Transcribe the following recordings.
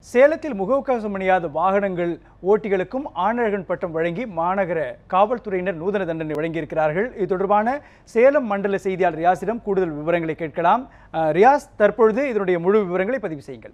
சேலத்தில் முகக்கவசம் அணியாத வாகனங்கள் ஓட்டிகளுக்கும் ஆணழகன் பட்டம் வழங்கி மாநகர காவல்துறையினர் நூதன தண்டனை வழங்கியிருக்கிறார்கள் இது தொடர்பான சேலம் மண்டல செய்தியாளர் ரியாஸிடம் கூடுதல் விவரங்களை கேட்கலாம் அஹ், ரியாஸ் தற்பொழுது இதனுடைய முழு விவரங்களை பதிவு செய்யுங்கள்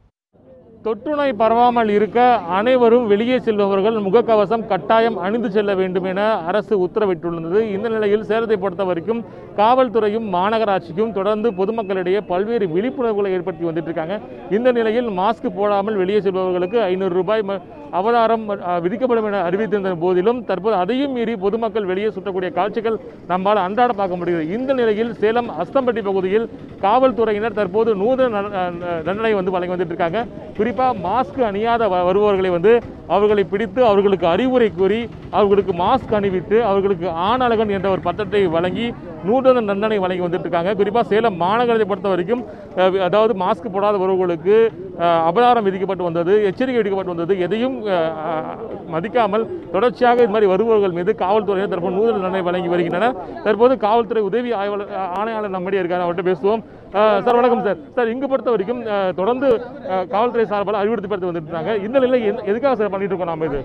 தொற்றுநோய் பரவாமல் இருக்க அனைவரும் வெளியே செல்பவர்கள் முகக்கவசம் கட்டாயம் அணிந்து செல்ல வேண்டும் என அரசு உத்தரவிட்டுள்ளது இந்த நிலையில் சேலத்தை பொறுத்த வரைக்கும் காவல்துறையும் மாநகராட்சிக்கும் தொடர்ந்து பொதுமக்களிடையே பல்வேறு விழிப்புணர்வுகளை ஏற்படுத்தி வந்துட்டு இருக்காங்க இந்த நிலையில் மாஸ்க் போடாமல் வெளியே செல்பவர்களுக்கு ஐநூறு ரூபாய் ம- அபராதம் அஹ், விதிக்கப்படும் என அறிவித்திருந்த போதிலும் தற்போது அதையும் மீறி பொதுமக்கள் வெளியே சுற்றக்கூடிய காட்சிகள் நம்மால் அன்றாட பார்க்க முடியுது இந்த நிலையில் சேலம் அஸ்தம்பட்டி பகுதியில் காவல்துறையினர் தற்போது நூதன நட- அஹ், தண்டனை வந்து வழங்கி வந்துட்டு இருக்காங்க குறிப்பா மாஸ்க் அணியாத வ- வருபவர்களை வந்து அவர்களை பிடித்து அவர்களுக்கு அறிவுரை கூறி அவர்களுக்கு மாஸ்க் அணிவித்து அவர்களுக்கு ஆணழகன் என்ற ஒரு பட்டத்தை வழங்கி நூதன தண்டனை வழங்கி வந்துட்டு இருக்காங்க குறிப்பா சேலம் மாநகரத்தை பொறுத்த வரைக்கும் அஹ், அதாவது மாஸ்க் போடாத வருபவர்களுக்கு அஹ், அபராதம் விதிக்கப்பட்டு வந்தது எச்சரிக்கை விதிக்கப்பட்டு வந்தது எதையும் அஹ், அஹ், மதிக்காமல் தொடர்ச்சியாக இது மாதிரி வருபவர்கள் மீது காவல்துறையினர் தற்போது நூதன தண்டனை வழங்கி வருகின்றனர் தற்போது காவல்துறை உதவி ஆய்வாளர் அஹ், ஆணையாளர் நம்முடைய இருக்காரு அவர்கிட்ட பேசுவோம் அஹ், சார் வணக்கம் சார் சார் இங்கு பொறுத்த வரைக்கும் அஹ், தொடர்ந்து அஹ், காவல்துறை சார்பால் அறிவுறுத்தப்பட்டு வந்துட்டு இருக்காங்க இந்த நிலையில் எந்த- எதுக்காக சார் பண்ணிட்டு இருக்கோம் நாம இது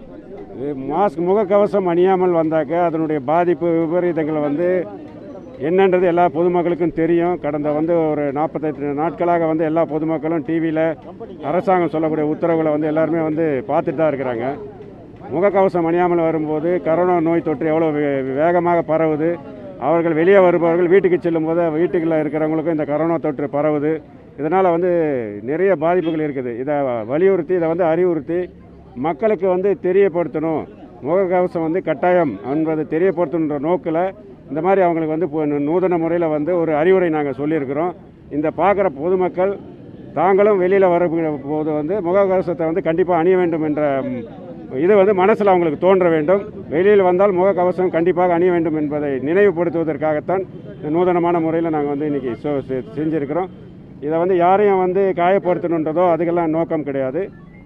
இது மாஸ்க் முகக்கவசம் அணியாமல் வந்தாக்க அதனுடைய பாதிப்பு விபரீதங்கள் வந்து என்னன்றது எல்லா பொதுமக்களுக்கும் தெரியும் கடந்த வந்து ஒரு நாற்பத்தெட்டு நாட்களாக வந்து எல்லா பொதுமக்களும் டிவியில் அரசாங்கம் சொல்லக்கூடிய உத்தரவுகளை வந்து எல்லாருமே வந்து பார்த்துட்டு தான் இருக்கிறாங்க முகக்கவசம் அணியாமல் வரும்போது கரோனா நோய் தொற்று எவ்வளோ வே- வேகமாக பரவுது அவர்கள் வெளியே வருபவர்கள் வீட்டுக்கு செல்லும்போது வீட்டுக்குள்ள இருக்கிறவங்களுக்கும் இந்த கரோனா தொற்று பரவுது இதனால் வந்து நிறைய பாதிப்புகள் இருக்குது இதை வலியுறுத்தி இதை வந்து அறிவுறுத்தி மக்களுக்கு வந்து தெரியப்படுத்தணும் முகக்கவசம் வந்து கட்டாயம் என்பது தெரியப்படுத்தணுன்ற நோக்கில் இந்த மாதிரி அவங்களுக்கு வந்து இப்போ நூதன முறையில் வந்து ஒரு அறிவுரை நாங்கள் சொல்லியிருக்கிறோம் இந்த பார்க்குற பொதுமக்கள் தாங்களும் வெளியில் வர போது வந்து முகக்கவசத்தை வந்து கண்டிப்பாக அணிய வேண்டும் என்ற ம், இது வந்து மனசில் அவங்களுக்கு தோன்ற வேண்டும் வெளியில் வந்தால் முகக்கவசம் கண்டிப்பாக அணிய வேண்டும் என்பதை நினைவுபடுத்துவதற்காகத்தான் இந்த நூதனமான முறையில் நாங்கள் வந்து இன்றைக்கி செஞ்சுருக்கிறோம் இதை வந்து யாரையும் வந்து காயப்படுத்தணுன்றதோ அதுக்கெல்லாம் நோக்கம் கிடையாது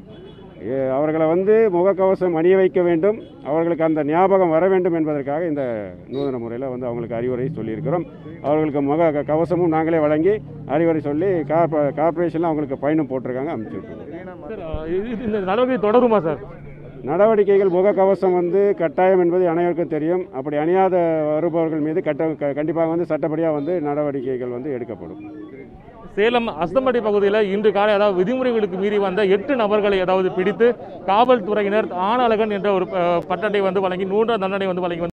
ஏ, அவர்களை வந்து முகக்கவசம் அணிய வைக்க வேண்டும் அவர்களுக்கு அந்த ஞாபகம் வர வேண்டும் என்பதற்காக இந்த நூதன முறையில் வந்து அவங்களுக்கு அறிவுரை சொல்லியிருக்கிறோம் அவர்களுக்கு முக க- கவசமும் நாங்களே வழங்கி அறிவுரை சொல்லி கார்ப கார்பரேஷனில் அவங்களுக்கு பயணம் போட்டிருக்காங்க அனுப்பிச்சி விட்டுருக்கோம் சார் அஹ், இது- இந்த நடவடிக்கை தொடருமா சார் நடவடிக்கைகள் முகக்கவசம் வந்து கட்டாயம் என்பது அனைவருக்கும் தெரியும் அப்படி அணியாத வருபவர்கள் மீது கட்ட க- கண்டிப்பாக வந்து சட்டப்படியாக வந்து நடவடிக்கைகள் வந்து எடுக்கப்படும் சேலம் அஸ்தம்பட்டி பகுதியில் இன்று காலை அதாவது விதிமுறைகளுக்கு மீறி வந்த எட்டு நபர்களை அதாவது பிடித்து காவல்துறையினர் ஆணழகன் என்ற ஒரு அஹ், பட்டத்தை வந்து வழங்கி நூன்ற தண்டனை வந்து வழங்கி வந்து